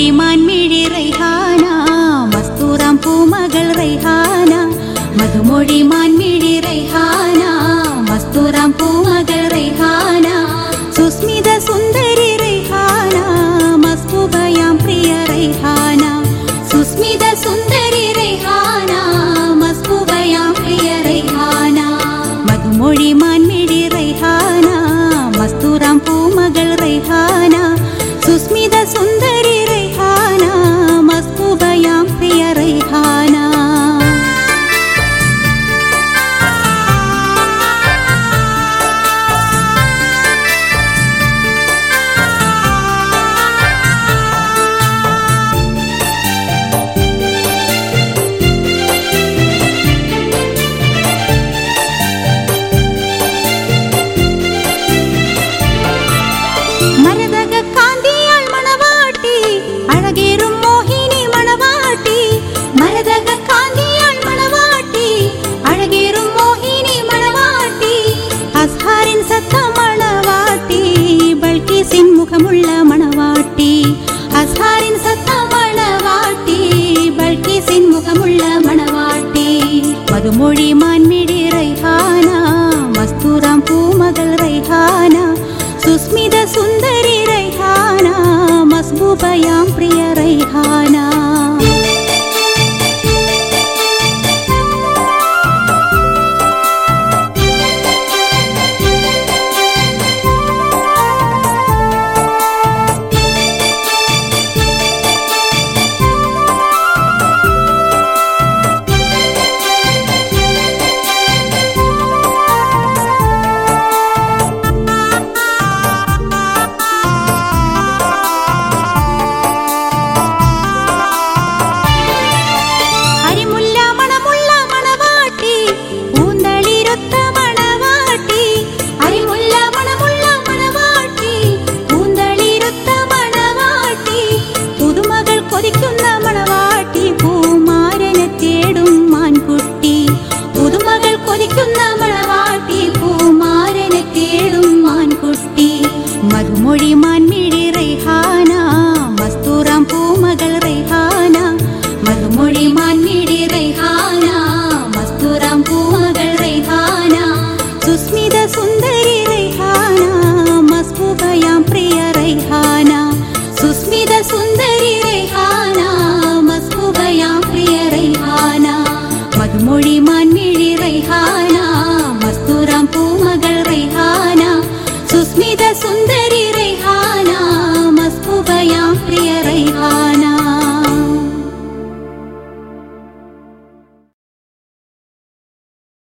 മാൻമിഴി റൈഹാന മസ്തൂറാം പൂമകൾ റൈഹാന മധുമൊഴി മാൻമിഴി റൈഹാന മസ്തൂറാം പൂമകൾ റൈഹാന സുസ്മിത സുന്ദരി റൈഹാന മസ്ബൂബയാം പ്രിയ റൈഹാന സുസ്മിത സുന്ദരി റൈഹാന മസ്ബൂബയാം പ്രിയ റൈഹാന മധുമൊഴി മാൻമിഴി റൈഹാന മസ്തൂറാം പൂമകൾ റൈഹാന സുസ്മിത സുന്ദരി റൈഹാന മസ്ബൂബയാം പ്രിയ റൈഹാന மரதக காந்தியால் மணவாட்டி அழகேறும் மோகினி மணவாட்டி மரதக காந்தியால் மணவாட்டி அழகேறும் மோகினி மணவாட்டி அஸ்ஹாரின் சத்த மணவாட்டி பல்கீசின் முகமுள்ள மணவாட்டி அஸ்ஹாரின் சத்த மணவாட்டி பல்கீசின் முகமுள்ள மணவாட்டி மதுமொழி